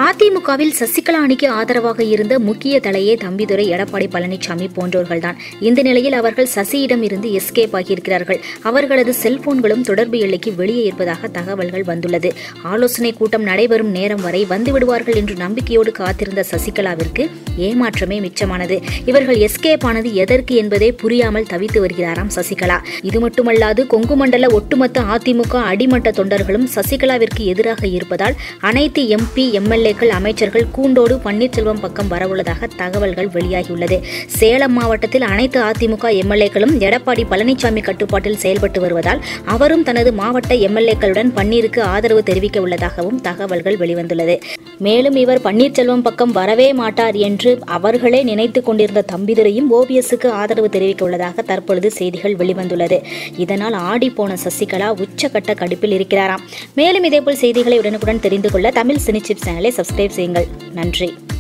அதிமுகவில் சசிகலா அணிக்கு ஆதரவாக இருந்த முக்கிய தலையே தம்பிதுரை எடப்பாடி பழனிசாமி போன்றவர்கள்தான் இந்த நிலையில் அவர்கள் சசியிடம் இருந்து எஸ்கேப் ஆகியிருக்கிறார்கள் அவர்களது செல்போன்களும் தொடர்பு எல்லைக்கு வெளியே இருப்பதாக தகவல்கள் வந்துள்ளது ஆலோசனை கூட்டம் நடைபெறும் நேரம் வரை வந்து விடுவார்கள் என்று நம்பிக்கையோடு காத்திருந்த சசிகலாவிற்கு ஏமாற்றமே மிச்சமானது இவர்கள் எஸ்கேப் ஆனது எதற்கு என்பதே புரியாமல் தவித்து வருகிறாராம் சசிகலா இது மட்டுமல்லாது கொங்கு மண்டல ஒட்டுமொத்த அதிமுக அடிமட்ட தொண்டர்களும் சசிகலாவிற்கு எதிராக இருப்பதால் அனைத்து எம்பி எம்எல்ஏக்கள் அமைச்சர்கள் கூண்டோடு பன்னீர்செல்வம் பக்கம் வரவுள்ளதாக தகவல்கள் வெளியாகியுள்ளது சேலம் மாவட்டத்தில் அனைத்து அதிமுக எம்எல்ஏக்களும் எடப்பாடி பழனிசாமி கட்டுப்பாட்டில் செயல்பட்டு வருவதால் அவரும் தனது மாவட்ட எம்எல்ஏக்களுடன் பன்னீருக்கு ஆதரவு தெரிவிக்க உள்ளதாகவும் தகவல்கள் வெளிவந்துள்ளது மேலும் இவர் பன்னீர்செல்வம் பக்கம் வரவே மாட்டார் என்று அவர்களே நினைத்துக் கொண்டிருந்த தம்பிதுரையும் ஓபிஎஸ்க்கு ஆதரவு தெரிவிக்க உள்ளதாக தற்பொழுது செய்திகள் வெளிவந்துள்ளது இதனால் ஆடிப்போன சசிகலா உச்சக்கட்ட கடுப்பில் இருக்கிறாராம் மேலும் இதேபோல் செய்திகளை உடனுக்குடன் தெரிந்து கொள்ள தமிழ் சினி சிப் சேனலை சப்ஸ்கிரைப் செய்யுங்கள் நன்றி